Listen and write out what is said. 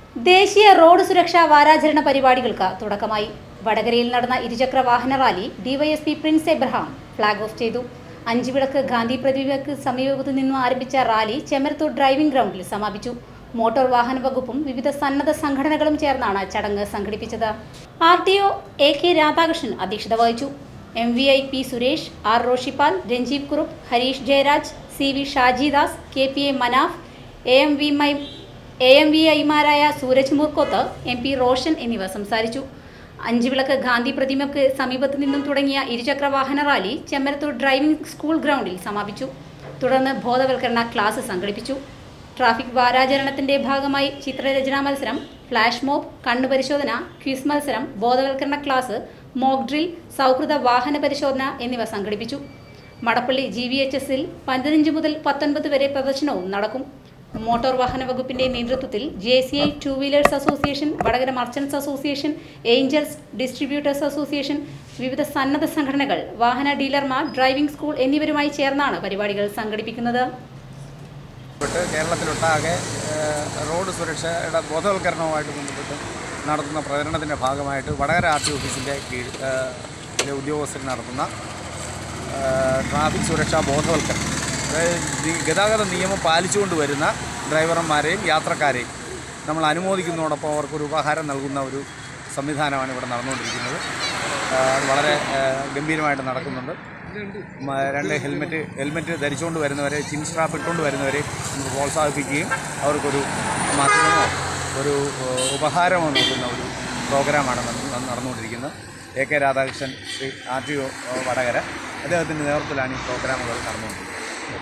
ദേശീയ റോഡ് സുരക്ഷാ വാരാചരണ പരിപാടികൾക്ക് തുടക്കമായി വടകരയിൽ നടന്ന ഇരുചക്ര വാഹന rally DYSP Prince Abraham flag off ചെയ്തു അഞ്ചുവിളക്ക് ഗാന്ധി പ്രതിമയ്ക്ക് സമീപത്തു നിന്നും ആരംഭിച്ച റാലി ചെമരത്തൂർ ഡ്രൈവിംഗ് ഗ്രൗണ്ടിൽ സമാപിച്ചു മോട്ടോർ വാഹന വകുപ്പും വിവിധ സന്നദ്ധ സംഘടനകളും ചേർന്നാണ് ചടങ്ങ് സംഘടിപ്പിച്ചത് R T O A K Radhakrishnan അധ്യക്ഷത വഹിച്ചു M V I P Suresh R Roshippal Ranjeev Kurup Harish Jayaraj C V Shajidas K P A Manaf A M V മൈ എ എം വി ഐമാരായ സൂരജ് മുർക്കോത്ത് എം പി റോഷൻ എന്നിവർ സംസാരിച്ചു അഞ്ചുവിളക്ക് ഗാന്ധി പ്രതിമയ്ക്ക് സമീപത്തു നിന്നും തുടങ്ങിയ ഇരുചക്ര വാഹന റാലി ചെമ്മരത്തൂർ ഡ്രൈവിംഗ് സ്കൂൾ ഗ്രൗണ്ടിൽ സമാപിച്ചു തുടർന്ന് ബോധവൽക്കരണ ക്ലാസ് സംഘടിപ്പിച്ചു ട്രാഫിക് വാരാചരണത്തിന്റെ ഭാഗമായി ചിത്രരചനാ മത്സരം ഫ്ലാഷ് മോബ് കണ്ണുപരിശോധന ക്വിസ് മത്സരം ബോധവൽക്കരണ ക്ലാസ് മോക്ക് ഡ്രിൽ സൗഹൃദ വാഹന പരിശോധന എന്നിവ സംഘടിപ്പിച്ചു മടപ്പള്ളി ജി വി എച്ച് എസിൽ പതിനഞ്ച് മുതൽ പത്തൊൻപത് വരെ പ്രദർശനവും നടക്കും മോട്ടോർ വാഹന വകുപ്പിന്റെ നേതൃത്വത്തിൽ J C I two wheelers association Vadakara merchants association angels distributors association വിവിധ സന്നദ്ധ സംഘടനകൾ വാഹന ഡീലർമാർ ഡ്രൈവിംഗ് സ്കൂൾ എന്നിവരുമായി ചേർന്നാണ് പരിപാടികൾ സംഘടിപ്പിക്കുന്നത് ബന്ധപ്പെട്ട് കേരളത്തിലൊട്ടാകെ ഏഹ്, റോഡ് സുരക്ഷയുടെ ബോധവൽക്കരണവുമായിട്ട് ബന്ധപ്പെട്ട് നടത്തുന്ന പ്രചരണത്തിൻ്റെ ഭാഗമായിട്ട് വടകര ആർ ടി ഓഫീസിൻ്റെ കീഴ് ഏഹ്, ലെ ഉദ്യോഗസ്ഥർ നടത്തുന്ന ഏഹ്, ട്രാഫിക് സുരക്ഷാ ബോധവൽക്കരണം അതായത് ദി- ഗതാഗത നിയമം പാലിച്ചുകൊണ്ട് വരുന്ന ഡ്രൈവർമാരെയും യാത്രക്കാരെയും നമ്മൾ അനുമോദിക്കുന്നതോടൊപ്പം അവർക്കൊരു ഉപഹാരം നൽകുന്ന ഒരു സംവിധാനമാണ് ഇവിടെ നടന്നുകൊണ്ടിരിക്കുന്നത് ഏഹ്, അത് വളരെ ഏഹ്, ഗംഭീരമായിട്ട് നടക്കുന്നുണ്ട് മ- രണ്ട് ഹെൽമെറ്റ് ഹെൽമെറ്റ് ധരിച്ചുകൊണ്ട് വരുന്നവരെ ചിൻ സ്ട്രാപ്പ് ഇട്ടുകൊണ്ട് വരുന്നവരെ നമുക്ക് പ്രോത്സാഹിപ്പിക്കുകയും അവർക്കൊരു മധുരമോ ഒരു ഏഹ്, ഉപഹാരമോ നൽകുന്ന ഒരു പ്രോഗ്രാമാണ് നടന്നു- നടന്നുകൊണ്ടിരിക്കുന്നത് A K Radhakrishnan Shri R T O Vadakara അദ്ദേഹത്തിൻ്റെ നേതൃത്വത്തിലാണ് ഈ പ്രോഗ്രാമുകൾ നടന്നുകൊണ്ടിരിക്കുന്നത്